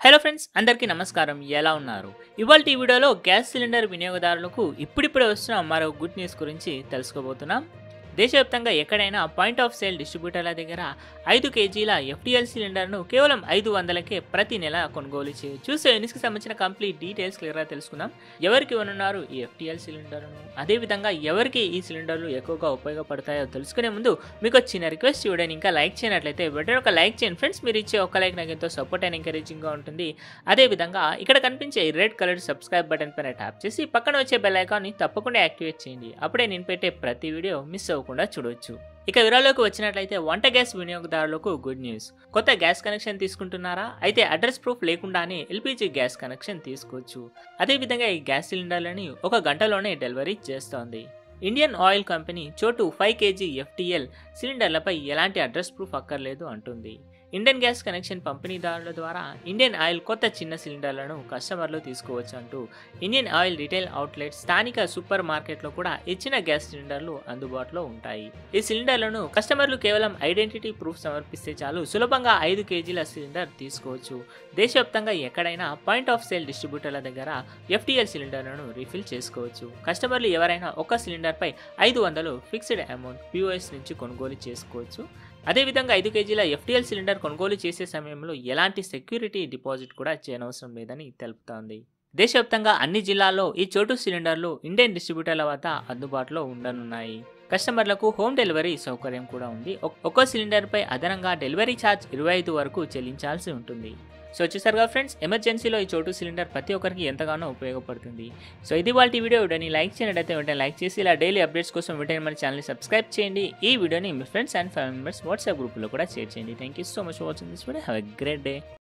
hello friends అందరికీ నమస్కారం ఎలా ఉన్నారు ఇవాళ ఈ వీడియోలో గ్యాస్ సిలిండర్ వినియోగదారులకు ఇప్పుడిప్పుడే వస్తున్న మరో గుడ్ న్యూస్ గురించి తెలుసుకోబోతున్నాం దేశవ్యాప్తంగా ఎక్కడైనా పాయింట్ ఆఫ్ సేల్ డిస్ట్రిబ్యూటర్ల దగ్గర ఐదు కేజీల ఎఫ్టీఎల్ సిలిండర్ను కేవలం ఐదు వందలకే ప్రతి నెల కొనుగోలు చేయొచ్చు సో ఎన్నిస్కి సంబంధించిన కంప్లీట్ డీటెయిల్స్ క్లియర్గా తెలుసుకుందాం ఎవరికి ఇవ్వనున్నారు ఈ ఎఫ్టీఎల్ సిలిండర్ను అదేవిధంగా ఎవరికి ఈ సిలిండర్లు ఎక్కువగా ఉపయోగపడతాయో తెలుసుకునే ముందు మీకు చిన్న రిక్వెస్ట్ వీడియోని ఇంకా లైక్ చేయనట్లయితే వెంటనే ఒక లైక్ చేయండి ఫ్రెండ్స్ మీరు ఇచ్చే ఒక లైక్ నాకు ఎంతో సపోర్ట్ అండ్ ఎంకరేజింగ్గా ఉంటుంది అదేవిధంగా ఇక్కడ కనిపించే ఈ రెడ్ కలర్ సబ్స్క్రైబ్ బటన్ పైన ట్యాప్ చేసి పక్కన వచ్చే బెల్ ఐకాన్ని తప్పకుండా యాక్టివేట్ చేయండి అప్పుడే నేను పెట్టే ప్రతి వీడియో మిస్ అవ్వకుండా చూడొచ్చు ఇక వివరాల్లోకి వచ్చినట్లయితే వంట గ్యాస్ వినియోగదారులకు గుడ్ న్యూస్ కొత్త గ్యాస్ కనెక్షన్ తీసుకుంటున్నారా అయితే అడ్రస్ ప్రూఫ్ లేకుండానే ఎల్పిజి గ్యాస్ కనెక్షన్ తీసుకోవచ్చు అదేవిధంగా ఈ గ్యాస్ సిలిండర్లని ఒక గంటలోనే డెలివరీ చేస్తోంది Indian Oil company Chhotu five KG FTL సిలిండర్లపై ఎలాంటి అడ్రస్ ప్రూఫ్ అక్కర్లేదు అంటుంది ఇండియన్ గ్యాస్ కనెక్షన్ పంపిణీదారుల ద్వారా ఇండియన్ ఆయిల్ కొత్త చిన్న సిలిండర్లను కస్టమర్లు తీసుకోవచ్చు అంటూ ఇండియన్ ఆయిల్ రిటైల్ అవుట్లెట్ స్థానిక సూపర్ మార్కెట్లో కూడా ఇచ్చిన గ్యాస్ సిలిండర్లు అందుబాటులో ఉంటాయి ఈ సిలిండర్లను కస్టమర్లు కేవలం ఐడెంటిటీ ప్రూఫ్ సమర్పిస్తే చాలు సులభంగా ఐదు కేజీల సిలిండర్ తీసుకోవచ్చు దేశవ్యాప్తంగా ఎక్కడైనా పాయింట్ ఆఫ్ సేల్ డిస్ట్రిబ్యూటర్ల దగ్గర ఎఫ్టీఎల్ సిలిండర్లను రీఫిల్ చేసుకోవచ్చు కస్టమర్లు ఎవరైనా ఒక సిలిండర్పై ఐదు వందలు ఫిక్స్డ్ అమౌంట్ పిఓఎస్ నుంచి కొనుగోలు చేసుకోవచ్చు అదేవిధంగా ఐదు కేజీల ఎఫ్టీఎల్ సిలిండర్ కొనుగోలు చేసే సమయంలో ఎలాంటి సెక్యూరిటీ డిపాజిట్ కూడా చేయనవసరం లేదని తెలుపుతోంది దేశవ్యాప్తంగా అన్ని జిల్లాల్లో ఈ చోటు సిలిండర్లు ఇండియన్ డిస్ట్రిబ్యూటర్ల వద్ద అందుబాటులో ఉండనున్నాయి కస్టమర్లకు హోమ్ డెలివరీ సౌకర్యం కూడా ఉంది ఒక్- ఒక్కో సిలిండర్పై అదనంగా డెలివరీ ఛార్జ్ ఇరవై ఐదు వరకు చెల్లించాల్సి ఉంటుంది సో చూసారుగా ఫ్రెండ్స్ ఎమర్జెన్సీలో ఈ చోటు సిలిండర్ ప్రతి ఒక్కరికి ఎంతగానో ఉపయోగపడుతుంది సో ఇది వాళ్ళ వీడియో వీడియోని లైక్ చేయనట్టయితే వెంటనే లైక్ చేసి ఇలా డైలీ అప్డేట్స్ కోసం వెంటనే మన ఛానల్ని సబ్స్క్రైబ్ చేయండి ఈ వీడియోని మీ friends and family members WhatsApp గ్రూప్లో కూడా షేర్ చేయండి thank you so much for watching this video have a great day